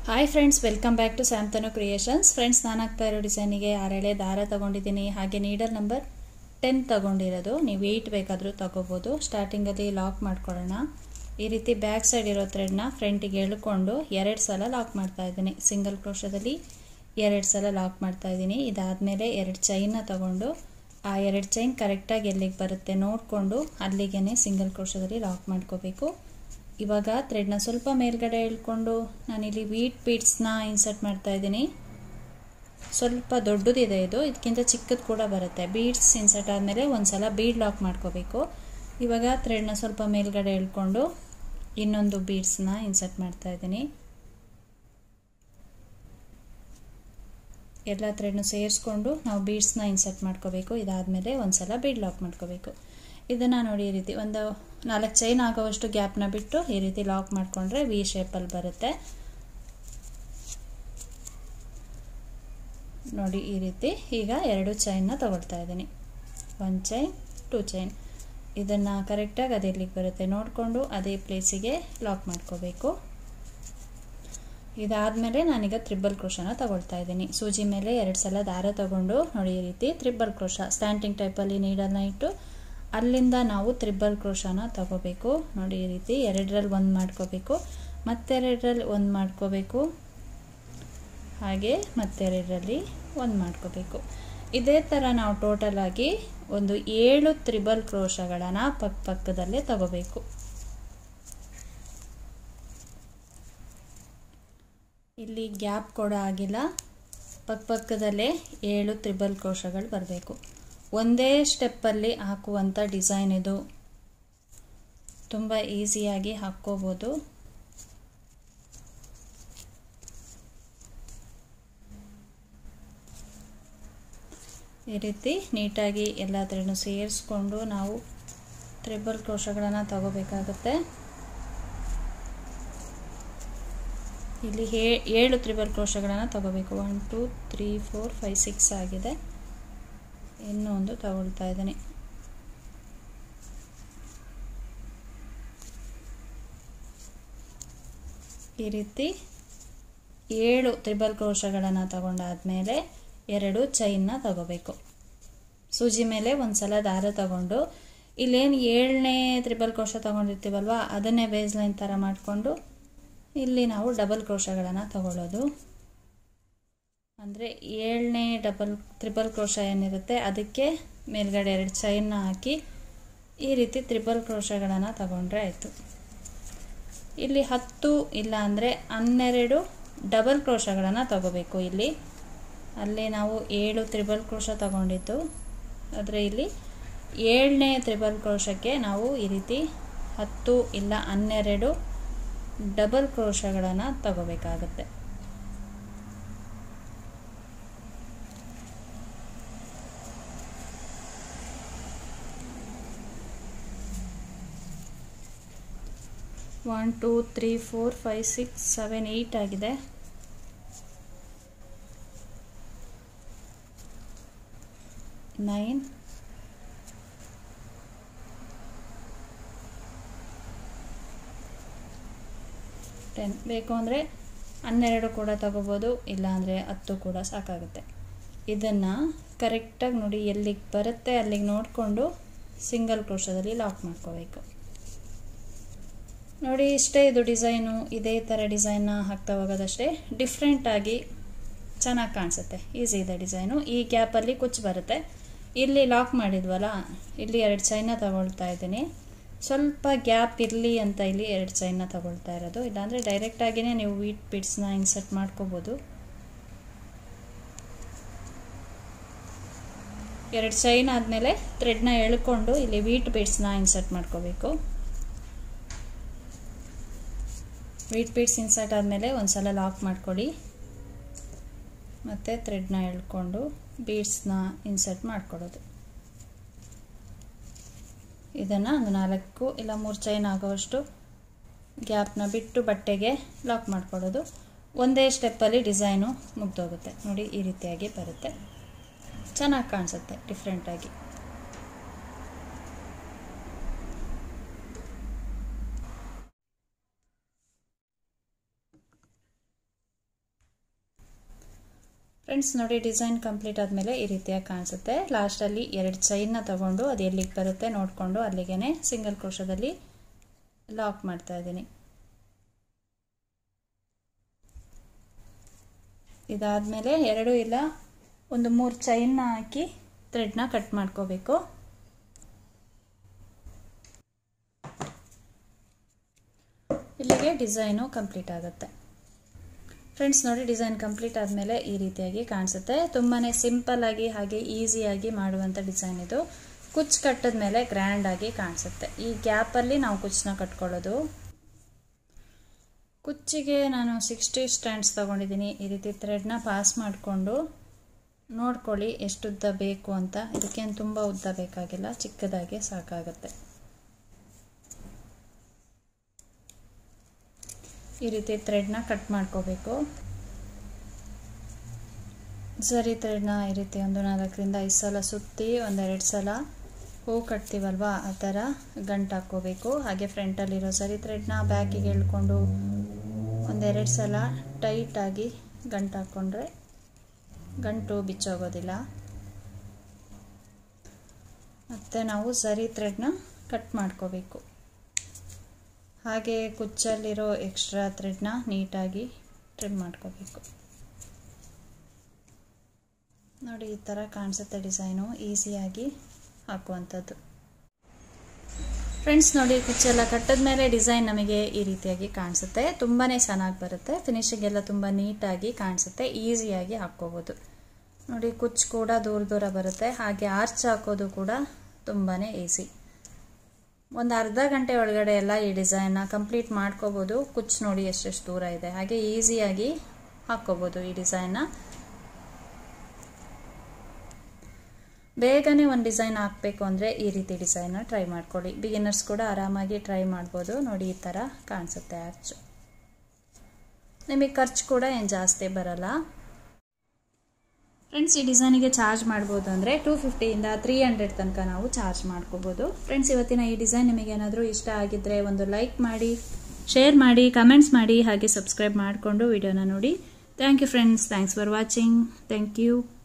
hi friends welcome back to ಸ್ಯಾಮ್ತನು creations friends ನಾನು ಆಗ್ತಾ ಇರೋ ಡಿಸೈನಿಗೆ ಆರೆಳೆ ದಾರ ತಗೊಂಡಿದ್ದೀನಿ ಹಾಗೆ ನೀಡಲ್ ನಂಬರ್ ಟೆನ್ ತಗೊಂಡಿರೋದು ನೀವು ಏಯ್ಟ್ ಬೇಕಾದರೂ ತಗೋಬೋದು ಸ್ಟಾರ್ಟಿಂಗಲ್ಲಿ ಲಾಕ್ ಮಾಡ್ಕೊಳ್ಳೋಣ ಈ ರೀತಿ ಬ್ಯಾಕ್ ಸೈಡ್ ಇರೋ ಥ್ರೆಡ್ನ ಫ್ರಂಟಿಗೆ ಎಳ್ಕೊಂಡು ಎರಡು ಸಲ ಲಾಕ್ ಮಾಡ್ತಾ ಇದ್ದೀನಿ ಸಿಂಗಲ್ ಕ್ರೋಶದಲ್ಲಿ ಎರಡು ಸಲ ಲಾಕ್ ಮಾಡ್ತಾ ಇದ್ದೀನಿ ಇದಾದಮೇಲೆ ಎರಡು ಚೈನ್ನ ತಗೊಂಡು ಆ ಎರಡು ಚೈನ್ ಕರೆಕ್ಟಾಗಿ ಎಲ್ಲಿಗೆ ಬರುತ್ತೆ ನೋಡಿಕೊಂಡು ಅಲ್ಲಿಗೆ ಸಿಂಗಲ್ ಕ್ರೋಶದಲ್ಲಿ ಲಾಕ್ ಮಾಡ್ಕೋಬೇಕು ಇವಾಗ ಥ್ರೆಡ್ನ ಸ್ವಲ್ಪ ಮೇಲ್ಗಡೆ ಇಳ್ಕೊಂಡು ನಾನಿಲ್ಲಿ ವೀಟ್ ಬೀಡ್ಸ್ನ ಇನ್ಸರ್ಟ್ ಮಾಡ್ತಾ ಇದ್ದೀನಿ ಸ್ವಲ್ಪ ದೊಡ್ಡದಿದೆ ಇದು ಇದಕ್ಕಿಂತ ಚಿಕ್ಕದು ಕೂಡ ಬರುತ್ತೆ ಬೀಡ್ಸ್ ಇನ್ಸರ್ಟ್ ಆದಮೇಲೆ ಒಂದು ಸಲ ಬೀಡ್ ಲಾಕ್ ಮಾಡ್ಕೋಬೇಕು ಇವಾಗ ಥ್ರೆಡ್ನ ಸ್ವಲ್ಪ ಮೇಲ್ಗಡೆ ಇಳ್ಕೊಂಡು ಇನ್ನೊಂದು ಬೀಡ್ಸ್ನ ಇನ್ಸರ್ಟ್ ಮಾಡ್ತಾ ಇದ್ದೀನಿ ಎಲ್ಲ ಥ್ರೆಡ್ನು ಸೇರಿಸ್ಕೊಂಡು ನಾವು ಬೀಡ್ಸ್ನ ಇನ್ಸರ್ಟ್ ಮಾಡ್ಕೋಬೇಕು ಇದಾದಮೇಲೆ ಒಂದು ಸಲ ಬೀಡ್ ಲಾಕ್ ಮಾಡ್ಕೋಬೇಕು ಇದನ್ನು ನೋಡಿ ಈ ರೀತಿ ಒಂದು ನಾಲ್ಕು ಚೈನ್ ಆಗೋವಷ್ಟು ಗ್ಯಾಪ್ನ ಬಿಟ್ಟು ಈ ರೀತಿ ಲಾಕ್ ಮಾಡಿಕೊಂಡ್ರೆ ವಿ ಶೇಪಲ್ಲಿ ಬರುತ್ತೆ ನೋಡಿ ಈ ರೀತಿ ಈಗ ಎರಡು ಚೈನ್ನ ತಗೊಳ್ತಾ ಇದ್ದೀನಿ ಒಂದು ಚೈನ್ ಟೂ ಚೈನ್ ಇದನ್ನು ಕರೆಕ್ಟಾಗಿ ಅದು ಎಲ್ಲಿಗೆ ಬರುತ್ತೆ ನೋಡಿಕೊಂಡು ಅದೇ ಪ್ಲೇಸಿಗೆ ಲಾಕ್ ಮಾಡ್ಕೋಬೇಕು ಇದಾದಮೇಲೆ ನಾನೀಗ ತ್ರಿಬಲ್ ಕ್ರೋಶನ ತಗೊಳ್ತಾ ಇದ್ದೀನಿ ಸೂಜಿ ಮೇಲೆ ಎರಡು ಸಲ ದಾರ ತಗೊಂಡು ನೋಡಿ ಈ ರೀತಿ ತ್ರಿಬಲ್ ಕ್ರೋಶ ಸ್ಟ್ಯಾಂಟಿಂಗ್ ಟೈಪಲ್ಲಿ ನೀಡಲ್ನ ಇಟ್ಟು ಅಲ್ಲಿಂದ ನಾವು ತ್ರಿಬಲ್ ಕ್ರೋಶನ ತಗೋಬೇಕು ನೋಡಿ ಈ ರೀತಿ ಎರಡರಲ್ಲಿ ಒಂದು ಮಾಡ್ಕೋಬೇಕು ಮತ್ತೆರಡರಲ್ಲಿ ಒಂದು ಮಾಡ್ಕೋಬೇಕು ಹಾಗೆ ಮತ್ತೆರಡರಲ್ಲಿ ಒಂದು ಮಾಡ್ಕೋಬೇಕು ಇದೇ ಥರ ನಾವು ಟೋಟಲ್ ಆಗಿ ಒಂದು ಏಳು ತ್ರಿಬಲ್ ಕ್ರೋಶಗಳನ್ನು ಪಕ್ಕ ಪಕ್ಕದಲ್ಲೇ ತಗೋಬೇಕು ಇಲ್ಲಿ ಗ್ಯಾಪ್ ಕೂಡ ಆಗಿಲ್ಲ ಪಕ್ಕ ಪಕ್ಕದಲ್ಲೇ ಏಳು ತ್ರಿಬಲ್ ಕ್ರೋಶಗಳು ಬರಬೇಕು ಒಂದೇ ಸ್ಟೆಪ್ಪಲ್ಲಿ ಹಾಕುವಂಥ ಡಿಸೈನ್ ಇದು ತುಂಬ ಈಸಿಯಾಗಿ ಹಾಕ್ಕೋಬೋದು ಈ ರೀತಿ ನೀಟಾಗಿ ಎಲ್ಲದರನ್ನು ಸೇರಿಸ್ಕೊಂಡು ನಾವು ತ್ರಿಬಲ್ ಕ್ರೋಶಗಳನ್ನು ತಗೋಬೇಕಾಗುತ್ತೆ ಇಲ್ಲಿ ಹೇ ಏಳು ತ್ರಿಬಲ್ ಕ್ರೋಶಗಳನ್ನು ತಗೋಬೇಕು one two three four five six ಆಗಿದೆ ಇನ್ನೂ ಒಂದು ತಗೊಳ್ತಾ ಇದ್ದೀನಿ ಈ ರೀತಿ ಏಳು ತ್ರಿಬಲ್ ಕ್ರೋಶಗಳನ್ನು ತಗೊಂಡಾದ್ಮೇಲೆ ಎರಡು ಚೈನ್ನ ತಗೋಬೇಕು ಸೂಜಿ ಮೇಲೆ ಒಂದು ಸಲ ದಾರ ತಗೊಂಡು ಇಲ್ಲೇನು ಏಳನೇ ತ್ರಿಬಲ್ ಕ್ರೋಶ ತಗೊಂಡಿರ್ತೀವಲ್ವ ಅದನ್ನೇ ಬೇಸ್ ಲೈನ್ ಥರ ಮಾಡಿಕೊಂಡು ಇಲ್ಲಿ ನಾವು ಡಬಲ್ ಕ್ರೋಶಗಳನ್ನು ತಗೊಳ್ಳೋದು ಅಂದರೆ ಏಳನೇ ಡಬಲ್ ತ್ರಿಬಲ್ ಕ್ರೋಶ ಏನಿರುತ್ತೆ ಅದಕ್ಕೆ ಮೇಲ್ಗಡೆ ಎರಡು ಚೈನ್ನ ಹಾಕಿ ಈ ರೀತಿ ತ್ರಿಬಲ್ ಕ್ರೋಶಗಳನ್ನು ತಗೊಂಡ್ರೆ ಆಯಿತು ಇಲ್ಲಿ ಹತ್ತು ಇಲ್ಲ ಅಂದರೆ ಹನ್ನೆರಡು ಡಬಲ್ ಕ್ರೋಶಗಳನ್ನು ತಗೋಬೇಕು ಇಲ್ಲಿ ಅಲ್ಲಿ ನಾವು ಏಳು ತ್ರಿಬಲ್ ಕ್ರೋಶ ತಗೊಂಡಿದ್ದು ಆದರೆ ಇಲ್ಲಿ ಏಳನೇ ತ್ರಿಬಲ್ ಕ್ರೋಶಕ್ಕೆ ನಾವು ಈ ರೀತಿ ಹತ್ತು ಇಲ್ಲ ಹನ್ನೆರಡು ಡಬಲ್ ಕ್ರೋಶಗಳನ್ನು ತಗೋಬೇಕಾಗುತ್ತೆ one two three four five six seven eight ಆಗಿದೆ ನೈನ್ ಟೆನ್ ಬೇಕು ಅಂದರೆ ಹನ್ನೆರಡು ಕೂಡ ತಗೋಬೋದು ಇಲ್ಲಾಂದರೆ ಹತ್ತು ಕೂಡ ಸಾಕಾಗುತ್ತೆ ಇದನ್ನು ಕರೆಕ್ಟಾಗಿ ನೋಡಿ ಎಲ್ಲಿಗೆ ಬರುತ್ತೆ ಅಲ್ಲಿಗೆ ನೋಡಿಕೊಂಡು ಸಿಂಗಲ್ ಕ್ರೋಶದಲ್ಲಿ ಲಾಕ್ ಮಾಡ್ಕೋಬೇಕು ನೋಡಿ ಇಷ್ಟೇ ಇದು ಡಿಸೈನು ಇದೇ ಥರ ಡಿಸೈನ್ನ ಹಾಕ್ತಾ ಹೋಗೋದಷ್ಟೇ ಡಿಫ್ರೆಂಟಾಗಿ ಚೆನ್ನಾಗಿ ಕಾಣಿಸುತ್ತೆ ಈಸಿ ಇದೆ ಡಿಸೈನು ಈ ಗ್ಯಾಪಲ್ಲಿ ಕುಚ್ಚು ಬರುತ್ತೆ ಇಲ್ಲಿ ಲಾಕ್ ಮಾಡಿದ್ವಲ್ಲ ಇಲ್ಲಿ ಎರಡು ಚೈನ ತಗೊಳ್ತಾ ಇದ್ದೀನಿ ಸ್ವಲ್ಪ ಗ್ಯಾಪ್ ಇರಲಿ ಅಂತ ಇಲ್ಲಿ ಎರಡು ಚೈನ್ನ ತಗೊಳ್ತಾ ಇರೋದು ಇಲ್ಲಾಂದರೆ ಡೈರೆಕ್ಟಾಗಿಯೇ ನೀವು ವೀಟ್ ಬಿಡ್ಸ್ನ ಇನ್ಸರ್ಟ್ ಮಾಡ್ಕೋಬೋದು ಎರಡು ಚೈನ್ ಆದಮೇಲೆ ಥ್ರೆಡ್ನ ಎಳ್ಕೊಂಡು ಇಲ್ಲಿ ವೀಟ್ ಬೀಡ್ಸ್ನ ಇನ್ಸರ್ಟ್ ಮಾಡ್ಕೋಬೇಕು ವೀಟ್ ಬೀಡ್ಸ್ ಇನ್ಸರ್ಟ್ ಆದಮೇಲೆ ಒಂದು ಸಲ ಲಾಕ್ ಮಾಡ್ಕೊಳ್ಳಿ ಮತ್ತು ಥ್ರೆಡ್ನ ಎಳ್ಕೊಂಡು ಬೀಡ್ಸ್ನ ಇನ್ಸರ್ಟ್ ಮಾಡ್ಕೊಳ್ಳೋದು ಇದನ್ನು ಒಂದು ನಾಲ್ಕು ಇಲ್ಲ ಮೂರು ಚೈನ್ ಆಗೋವಷ್ಟು ಗ್ಯಾಪ್ನ ಬಿಟ್ಟು ಬಟ್ಟೆಗೆ ಲಾಕ್ ಮಾಡ್ಕೊಳ್ಳೋದು ಒಂದೇ ಸ್ಟೆಪ್ಪಲ್ಲಿ ಡಿಸೈನು ಮುಗ್ದೋಗುತ್ತೆ ನೋಡಿ ಈ ರೀತಿಯಾಗಿ ಬರುತ್ತೆ ಚೆನ್ನಾಗಿ ಕಾಣಿಸುತ್ತೆ ಡಿಫ್ರೆಂಟಾಗಿ ಫ್ರೆಂಡ್ಸ್ ನೋಡಿ ಡಿಸೈನ್ ಕಂಪ್ಲೀಟ್ ಆದಮೇಲೆ ಈ ರೀತಿಯಾಗಿ ಕಾಣಿಸುತ್ತೆ ಲಾಸ್ಟಲ್ಲಿ ಎರಡು ಚೈನ್ನ ತಗೊಂಡು ಅದು ಎಲ್ಲಿಗೆ ಬರುತ್ತೆ ನೋಡಿಕೊಂಡು ಅಲ್ಲಿಗೆ ಸಿಂಗಲ್ ಕ್ರೋಶದಲ್ಲಿ ಲಾಕ್ ಮಾಡ್ತಾ ಇದ್ದೀನಿ ಇದಾದಮೇಲೆ ಎರಡು ಇಲ್ಲ ಒಂದು ಮೂರು ಚೈನ್ನ ಹಾಕಿ ಥ್ರೆಡ್ನ ಕಟ್ ಮಾಡ್ಕೋಬೇಕು ಇಲ್ಲಿಗೆ ಡಿಸೈನು ಕಂಪ್ಲೀಟ್ ಆಗುತ್ತೆ ಫ್ರೆಂಡ್ಸ್ ನೋಡಿ ಡಿಸೈನ್ ಕಂಪ್ಲೀಟ್ ಆದಮೇಲೆ ಈ ರೀತಿಯಾಗಿ ಕಾಣಿಸುತ್ತೆ ತುಂಬಾ ಸಿಂಪಲ್ ಆಗಿ ಹಾಗೆ ಈಸಿಯಾಗಿ ಮಾಡುವಂಥ ಡಿಸೈನ್ ಇದು ಕುಚ್ಚು ಕಟ್ಟಿದ ಮೇಲೆ ಗ್ರ್ಯಾಂಡಾಗಿ ಕಾಣಿಸುತ್ತೆ ಈ ಗ್ಯಾಪಲ್ಲಿ ನಾವು ಕುಚ್ಚನ್ನ ಕಟ್ಕೊಳ್ಳೋದು ಕುಚ್ಚಿಗೆ ನಾನು ಸಿಕ್ಸ್ಟಿ ಸ್ಟ್ಯಾಂಡ್ಸ್ ತೊಗೊಂಡಿದ್ದೀನಿ ಈ ರೀತಿ ಥ್ರೆಡ್ನ ಪಾಸ್ ಮಾಡಿಕೊಂಡು ನೋಡ್ಕೊಳ್ಳಿ ಎಷ್ಟು ಉದ್ದ ಬೇಕು ಅಂತ ಇದಕ್ಕೇನು ತುಂಬ ಉದ್ದ ಬೇಕಾಗಿಲ್ಲ ಚಿಕ್ಕದಾಗಿ ಸಾಕಾಗುತ್ತೆ ಈ ರೀತಿ ಥ್ರೆಡ್ನ ಕಟ್ ಮಾಡ್ಕೋಬೇಕು ಸರಿ ಥ್ರೆಡ್ನ ಈ ರೀತಿ ಒಂದು ನಾಲ್ಕರಿಂದ ಐದು ಸಲ ಸುತ್ತಿ ಒಂದೆರಡು ಸಲ ಹೂ ಕಟ್ತೀವಲ್ವಾ ಆ ಥರ ಗಂಟು ಹಾಕ್ಕೋಬೇಕು ಹಾಗೆ ಫ್ರಂಟಲ್ಲಿರೋ ಸರಿ ಥ್ರೆಡ್ನ ಬ್ಯಾಕಿಗೆ ಎಳ್ಕೊಂಡು ಒಂದೆರಡು ಸಲ ಟೈಟಾಗಿ ಗಂಟು ಹಾಕ್ಕೊಂಡ್ರೆ ಗಂಟು ಬಿಚ್ಚೋಗೋದಿಲ್ಲ ಮತ್ತು ನಾವು ಸರಿ ಥ್ರೆಡ್ನ ಕಟ್ ಮಾಡ್ಕೋಬೇಕು ಹಾಗೆ ಕುಚ್ಚಲ್ಲಿರೋ ಎಕ್ಸ್ಟ್ರಾ ಥ್ರೆಡ್ನ ನೀಟಾಗಿ ಟ್ರಿಮ್ ಮಾಡ್ಕೋಬೇಕು ನೋಡಿ ಈ ಥರ ಕಾಣಿಸುತ್ತೆ ಡಿಸೈನು ಈಸಿಯಾಗಿ ಹಾಕುವಂಥದ್ದು ಫ್ರೆಂಡ್ಸ್ ನೋಡಿ ಕುಚ್ಚೆಲ್ಲ ಕಟ್ಟಿದ ಮೇಲೆ ಡಿಸೈನ್ ನಮಗೆ ಈ ರೀತಿಯಾಗಿ ಕಾಣಿಸುತ್ತೆ ತುಂಬಾ ಚೆನ್ನಾಗಿ ಬರುತ್ತೆ ಫಿನಿಶಿಂಗ್ ಎಲ್ಲ ತುಂಬ ನೀಟಾಗಿ ಕಾಣಿಸುತ್ತೆ ಈಸಿಯಾಗಿ ಹಾಕ್ಕೋಬೋದು ನೋಡಿ ಕುಚ್ಚು ಕೂಡ ದೂರ ದೂರ ಬರುತ್ತೆ ಹಾಗೆ ಆರ್ಚ್ ಹಾಕೋದು ಕೂಡ ತುಂಬಾ ಈಸಿ ಒಂದು ಅರ್ಧ ಗಂಟೆ ಒಳಗಡೆ ಎಲ್ಲ ಈ ಡಿಸೈನ್ನ ಕಂಪ್ಲೀಟ್ ಮಾಡ್ಕೋಬೋದು ಕುಚ್ಚು ನೋಡಿ ಎಷ್ಟೆಷ್ಟು ದೂರ ಇದೆ ಹಾಗೆ ಈಸಿಯಾಗಿ ಹಾಕ್ಕೋಬೋದು ಈ ಡಿಸೈನ್ನ ಬೇಗನೆ ಒಂದು ಡಿಸೈನ್ ಹಾಕಬೇಕು ಅಂದರೆ ಈ ರೀತಿ ಡಿಸೈನ್ನ ಟ್ರೈ ಮಾಡ್ಕೊಳ್ಳಿ ಬಿಗಿನರ್ಸ್ ಕೂಡ ಆರಾಮಾಗಿ ಟ್ರೈ ಮಾಡ್ಬೋದು ನೋಡಿ ಈ ಥರ ಕಾಣಿಸುತ್ತೆ ಆರ್ಚು ನಿಮಗೆ ಖರ್ಚು ಕೂಡ ಏನು ಜಾಸ್ತಿ ಬರಲ್ಲ ಫ್ರೆಂಡ್ಸ್ ಈ ಡಿಸೈನಿಗೆ ಚಾರ್ಜ್ ಮಾಡ್ಬೋದು ಅಂದರೆ ಟೂ ಫಿಫ್ಟಿಯಿಂದ ತ್ರೀ ಹಂಡ್ರೆಡ್ ತನಕ ನಾವು ಚಾರ್ಜ್ ಮಾಡ್ಕೋಬೋದು ಫ್ರೆಂಡ್ಸ್ ಇವತ್ತಿನ ಈ ಡಿಸೈನ್ ನಿಮಗೆ ಏನಾದರೂ ಇಷ್ಟ ಆಗಿದ್ದರೆ ಒಂದು ಲೈಕ್ ಮಾಡಿ ಶೇರ್ ಮಾಡಿ ಕಮೆಂಟ್ಸ್ ಮಾಡಿ ಹಾಗೆ ಸಬ್ಸ್ಕ್ರೈಬ್ ಮಾಡಿಕೊಂಡು ವಿಡಿಯೋನ ನೋಡಿ thank you friends thanks for watching thank you